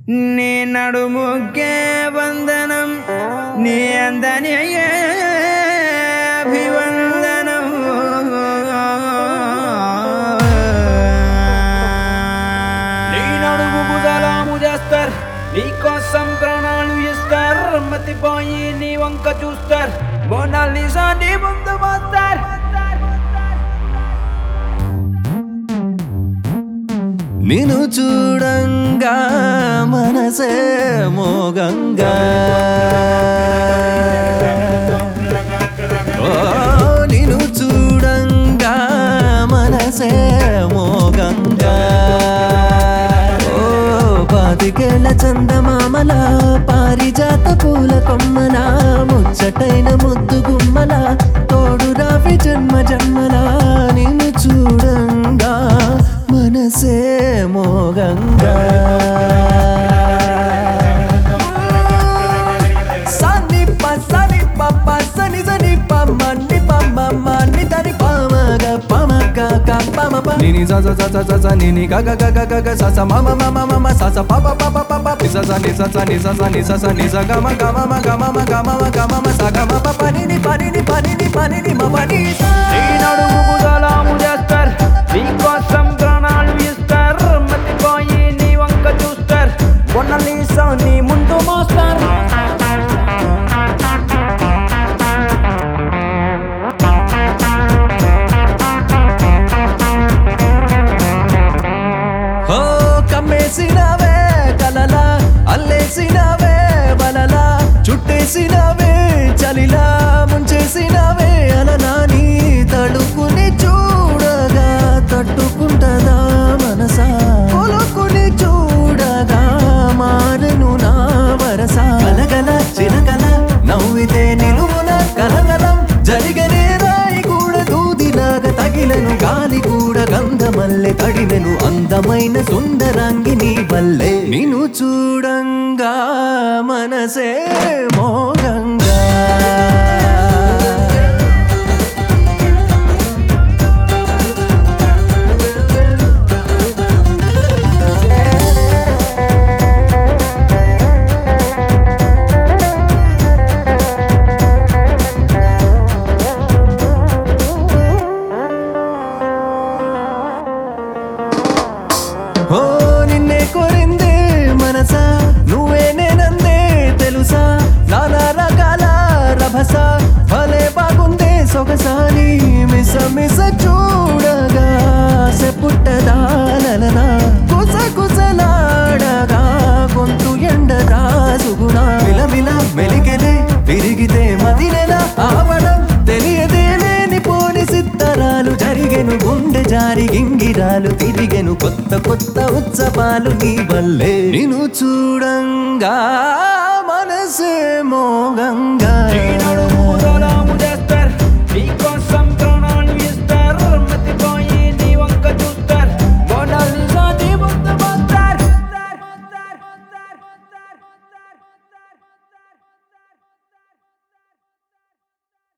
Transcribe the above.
నీ నడుముకే వందనం నీ అందని అభివందనం నీ నడుముకు సలాము చేస్తారు నీకోసం ప్రాణాలు ఇస్తారు మతిపోయి నీ వంక చూస్తారు మోనాలిసా నీ ముందు పోస్తారు నిన్ను చూడంగా మనసే మోగంగా ఓ నిన్ను చూడంగా మనసే మోగంగా ఓ పాతికేళ్ల చందమామల పారిజాత పూల కొమ్మల ముచ్చటైన ముద్దు గుమ్మల తోడు రావి జన్మ జన్మల నిన్ను చూడంగా మనసే మోగంగా సని ప సని ప ప సని సని ప మని ప మ మ ని దని ప మ గ ప మ గ గ ప మ ప ని ని స స స స స స ని ని గ గ గ గ గ గ స స మ మ మ మ మ మ స స ప ప ప ప ప ప పి స స ని స స ని స స ని స స ని స గ మ గ మ మ గ మ మ గ మ మ గ మ మ స గ మ ప ప ని ని ప ని ని ప ని ని ప ని ని మ ప ని స నీ నడుముకు సలాము చేస్తారు నీకోసం ప్రాణాలు ఇస్తారు మతిపోయి నీ వంక చూస్తారు మోనాలిసా నీ ముందు మోస్తారు ఓ కమ్మేసినవే కలలా అల్లేసినవే బలలా చుట్టేసినవే చలిలా ముంచేసినవే అలలా నీ తడుకుని చూడగా తట్టుకుంటదా మనసా కొలుకుని చూడగా మారను నా వరస కలగల చిలకల నవ్వితే నిలువున కలగలం జరిగనే రాయి కూడా దూదిలాగా తగిలను గాలి కూడా గంధమల్లె తడినెను అందమైన సుందరాంగిని వల్లే నిన్ను చూడంగా మనసే మోగంగా ఓ నిన్నే కోరిందే మనసా నువ్వే నేనందే తెలుసా నానా రకాల రభస భలే బాగుందే సొగసాని మిస మిస చూడగా సెపుట్టదాలనా కుస కుసలాడగా గొంతు ఎండరా సుగుణ మిలమిల మెలికెలే తిరిగితే మదినెల ఆవడం తెలియదే లేని పోని సిద్ధరాలు జరిగెను గుండె జారి గింగిరాలు తిరిగెను కొత్త కొత్త ఉత్సవాలు నీ వల్లే నిన్ను చూడంగా మన